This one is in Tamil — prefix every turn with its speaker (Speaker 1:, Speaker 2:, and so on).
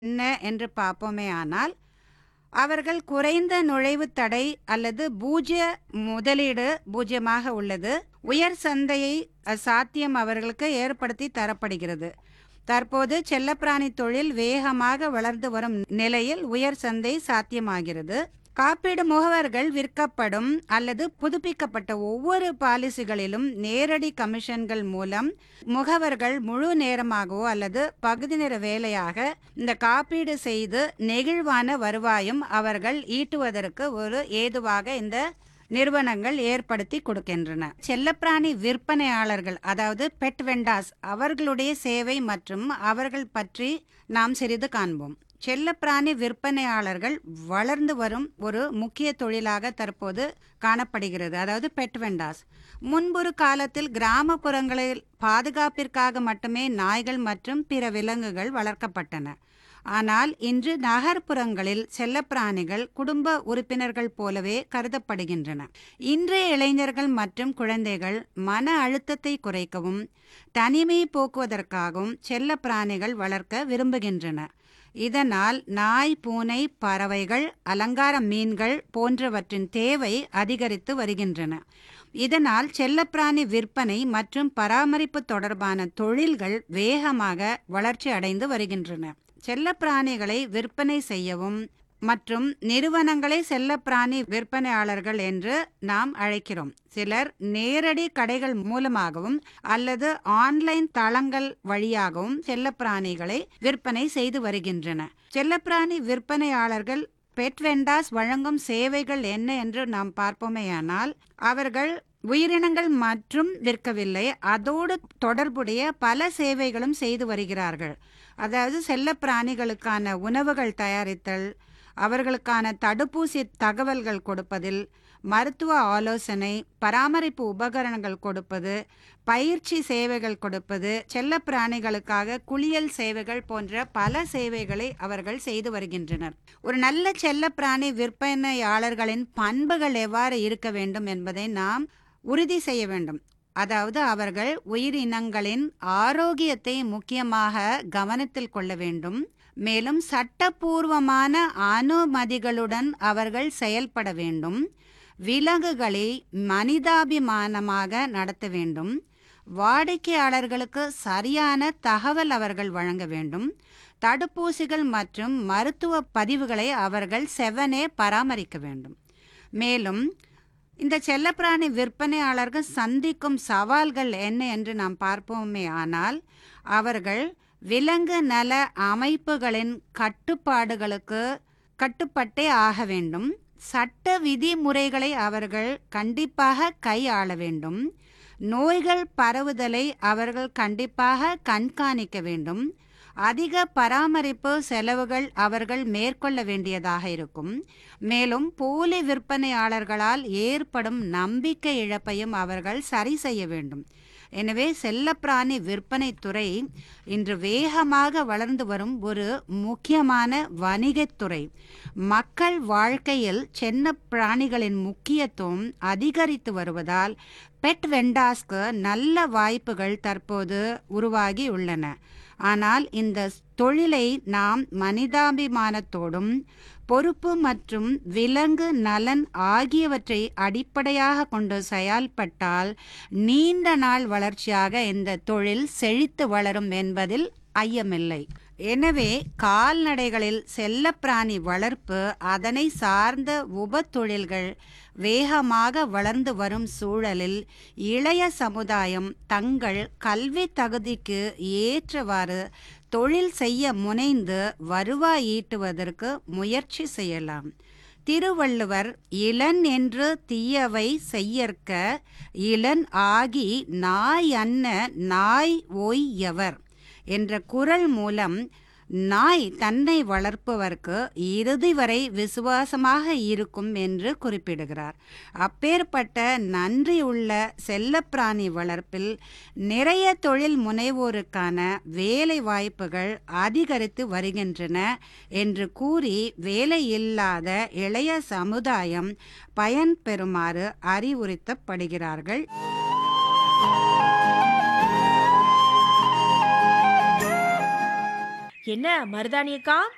Speaker 1: என்ன என்று பார்ப்போமே ஆனால் அவர்கள் குறைந்த நுழைவுத் தடை அல்லது பூஜ்ய முதலீடு பூஜ்யமாக உள்ளது உயர் சந்தையை அ, சாத்தியம் அவர்களுக்கு ஏற்படுத்தி தரப்படுகிறது தற்போது செல்லப்பிராணி தொழில் வேகமாக வளர்ந்து வரும் நிலையில் உயர் சந்தை சாத்தியமாகிறது காப்பீடு முகவர்கள் விற்கப்படும் அல்லது புதுப்பிக்கப்பட்ட ஒவ்வொரு பாலிசிகளிலும் நேரடி கமிஷன்கள் மூலம் முகவர்கள் முழு நேரமாகவோ அல்லது பகுதி நேர வேலையாக இந்த காப்பீடு செய்து நெகிழ்வான வருவாயும் அவர்கள் ஈட்டுவதற்கு ஒரு ஏதுவாக இந்த நிறுவனங்கள் ஏற்படுத்தி கொடுக்கின்றன செல்லப்பிராணி விற்பனையாளர்கள் அதாவது பெட் வெண்டாஸ் அவர்களுடைய சேவை மற்றும் அவர்கள் பற்றி நாம் சிறிது காண்போம் செல்லப்பிராணி விற்பனையாளர்கள் வளர்ந்து வரும் ஒரு முக்கிய தொழிலாக தற்போது காணப்படுகிறது அதாவது பெட் வெண்டாஸ் முன்பொரு காலத்தில் கிராமப்புறங்களில் பாதுகாப்பிற்காக மட்டுமே நாய்கள் மற்றும் பிற விலங்குகள் வளர்க்கப்பட்டன ஆனால் இன்று நகர்ப்புறங்களில் செல்லப்பிராணிகள் குடும்ப உறுப்பினர்கள் போலவே கருதப்படுகின்றன இன்றைய இளைஞர்கள் மற்றும் குழந்தைகள் மன அழுத்தத்தை குறைக்கவும் தனிமை போக்குவதற்காகவும் செல்லப்பிராணிகள் வளர்க்க விரும்புகின்றன இதனால் நாய் பூனை பறவைகள் அலங்கார மீன்கள் போன்றவற்றின் தேவை அதிகரித்து வருகின்றன இதனால் செல்லப்பிராணி விற்பனை மற்றும் பராமரிப்பு தொடர்பான தொழில்கள் வேகமாக வளர்ச்சி அடைந்து வருகின்றன செல்லப்பிராணிகளை விற்பனை செய்யவும் மற்றும் நிறுவனங்களை செல்லப்பிராணி விற்பனையாளர்கள் என்று நாம் அழைக்கிறோம் சிலர் நேரடி கடைகள் மூலமாகவும் அல்லது ஆன்லைன் தளங்கள் வழியாகவும் செல்லப்பிராணிகளை விற்பனை செய்து வருகின்றன செல்லப்பிராணி விற்பனையாளர்கள் பெட் வெண்டாஸ் வழங்கும் சேவைகள் என்ன என்று நாம் பார்ப்போமேயானால் அவர்கள் உயிரினங்கள் மற்றும் விற்கவில்லை அதோடு தொடர்புடைய பல சேவைகளும் செய்து வருகிறார்கள் அதாவது செல்ல பிராணிகளுக்கான உணவுகள் தயாரித்தல் அவர்களுக்கான தடுப்பூசி தகவல்கள் கொடுப்பதில் மருத்துவ ஆலோசனை பராமரிப்பு உபகரணங்கள் கொடுப்பது பயிற்சி சேவைகள் கொடுப்பது செல்ல பிராணிகளுக்காக குளியல் சேவைகள் போன்ற பல சேவைகளை அவர்கள் செய்து வருகின்றனர் ஒரு நல்ல செல்ல பிராணி விற்பனையாளர்களின் பண்புகள் எவ்வாறு இருக்க வேண்டும் என்பதை நாம் உறுதி செய்ய வேண்டும் அதாவது அவர்கள் உயிரினங்களின் ஆரோக்கியத்தை முக்கியமாக கவனத்தில் கொள்ள வேண்டும் மேலும் சட்டப்பூர்வமான அனுமதிகளுடன் அவர்கள் செயல்பட வேண்டும் விலங்குகளை மனிதாபிமானமாக நடத்த வேண்டும் வாடிக்கையாளர்களுக்கு சரியான தகவல் அவர்கள் வழங்க வேண்டும் தடுப்பூசிகள் மற்றும் மருத்துவ பதிவுகளை அவர்கள் செவனே பராமரிக்க வேண்டும் மேலும் இந்த செல்லப்பிராணி விற்பனையாளர்கள் சந்திக்கும் சவால்கள் என்ன என்று நாம் பார்ப்போமே ஆனால் அவர்கள் விலங்கு நல அமைப்புகளின் கட்டுப்பாடுகளுக்கு கட்டுப்பட்டே ஆக வேண்டும் சட்ட விதிமுறைகளை அவர்கள் கண்டிப்பாக கையாள வேண்டும் நோய்கள் பரவுதலை அவர்கள் கண்டிப்பாக கண்காணிக்க வேண்டும் அதிக பராமரிப்பு செலவுகள் அவர்கள் மேற்கொள்ள வேண்டியதாக இருக்கும் மேலும் போலி விற்பனையாளர்களால் ஏற்படும் நம்பிக்கை இழப்பையும் அவர்கள் சரி செய்ய வேண்டும் எனவே செல்லப்பிராணி விற்பனை துறை இன்று வேகமாக வளர்ந்து வரும் ஒரு முக்கியமான வணிகத்துறை மக்கள் வாழ்க்கையில் சென்ன பிராணிகளின் முக்கியத்துவம் அதிகரித்து வருவதால் பெட் வெண்டாஸ்க்கு நல்ல வாய்ப்புகள் தற்போது உருவாகி உள்ளன ஆனால் இந்த தொழிலை நாம் மனிதாபிமானத்தோடும் பொறுப்பு மற்றும் விலங்கு நலன் ஆகியவற்றை அடிப்படையாக கொண்டு செயல்பட்டால் நீண்ட நாள் வளர்ச்சியாக இந்த தொழில் செழித்து வளரும் என்பதில் ஐயமில்லை எனவே கால்நடைகளில் செல்லப்பிராணி வளர்ப்பு அதனை சார்ந்த உப தொழில்கள் வேகமாக வளர்ந்து வரும் சூழலில் இளைய சமுதாயம் தங்கள் கல்வி தகுதிக்கு ஏற்றவாறு தொழில் செய்ய முனைந்து வருவாய் ஈட்டுவதற்கு முயற்சி செய்யலாம் திருவள்ளுவர் இளன் என்று தீயவை செய்யற்க இளன் ஆகி நாய் அன்ன நாய் ஒய்யவர் என்ற குரல் மூலம் நாய் தன்னை வளர்ப்பவர்க்கு இறுதி வரை விசுவாசமாக இருக்கும் என்று குறிப்பிடுகிறார் அப்பேற்பட்ட நன்றியுள்ள செல்லப்பிராணி வளர்ப்பில் நிறைய தொழில் முனைவோருக்கான வேலை வாய்ப்புகள் அதிகரித்து வருகின்றன என்று கூறி வேலையில்லாத இளைய சமுதாயம் பயன்பெறுமாறு அறிவுறுத்தப்படுகிறார்கள்
Speaker 2: என்ன மருதாணி அக்கா